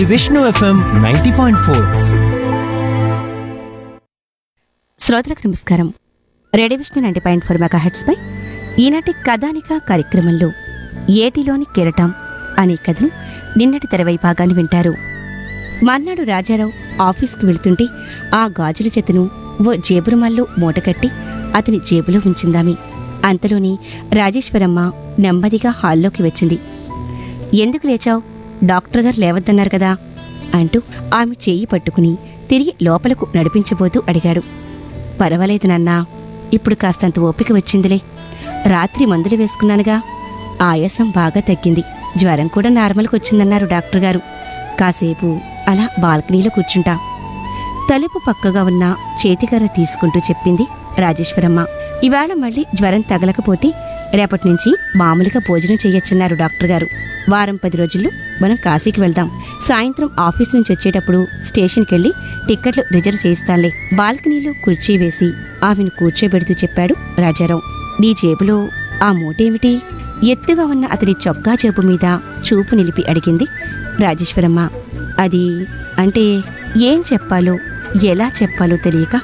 Vishnu FM ninety point four శ్రోతలకు నమస్కారం radio Vishnu ninety point four mega పై ఈనాటి కథానిక కార్యక్రమంలో ఏటిలోని కెరటం అనే కథను నిన్నటి తెరవై భాగాన్ని వింటారు మర్నాడు రాజారావు ఆఫీస్కు వెళుతుంటే ఆ గాజుల చేతను ఓ జేబురుమల్లో మూటకట్టి అతని జేబులో ఉంచిందామి అంతలోని రాజేశ్వరమ్మ నెమ్మదిగా హాల్లోకి వచ్చింది ఎందుకు లేచావు డాక్టర్ గారు లేవద్దన్నారు కదా అంటూ ఆమె చేయి పట్టుకుని తిరిగి లోపలకు నడిపించబోతూ అడిగాడు పర్వాలేదు నాన్నా ఇప్పుడు కాస్తంత ఓపిక వచ్చిందిలే రాత్రి మందులు వేసుకున్నానుగా ఆయాసం బాగా తగ్గింది జ్వరం కూడా నార్మల్కి వచ్చిందన్నారు డాక్టర్ గారు కాసేపు అలా బాల్కనీలో కూర్చుంటా తలుపు పక్కగా ఉన్న చేతికర్ర తీసుకుంటూ చెప్పింది రాజేశ్వరమ్మ ఇవాళ మళ్ళీ జ్వరం తగలకపోతే రేపటి నుంచి మామూలుగా భోజనం చేయొచ్చన్నారు డాక్టర్ గారు వారం పది రోజుల్లో మనం కాశీకి వెళ్దాం సాయంత్రం ఆఫీస్ నుంచి వచ్చేటప్పుడు స్టేషన్కి వెళ్ళి టిక్కెట్లు రిజర్వ్ చేయిస్తానులే బాల్కనీలో కుర్చీ వేసి ఆమెను కూర్చోబెడుతూ చెప్పాడు రాజారావు నీ జేబులో ఆ మూటేమిటి ఎత్తుగా ఉన్న అతని చొక్కా జేబు మీద చూపు నిలిపి అడిగింది రాజేశ్వరమ్మ అది అంటే ఏం చెప్పాలో ఎలా చెప్పాలో తెలియక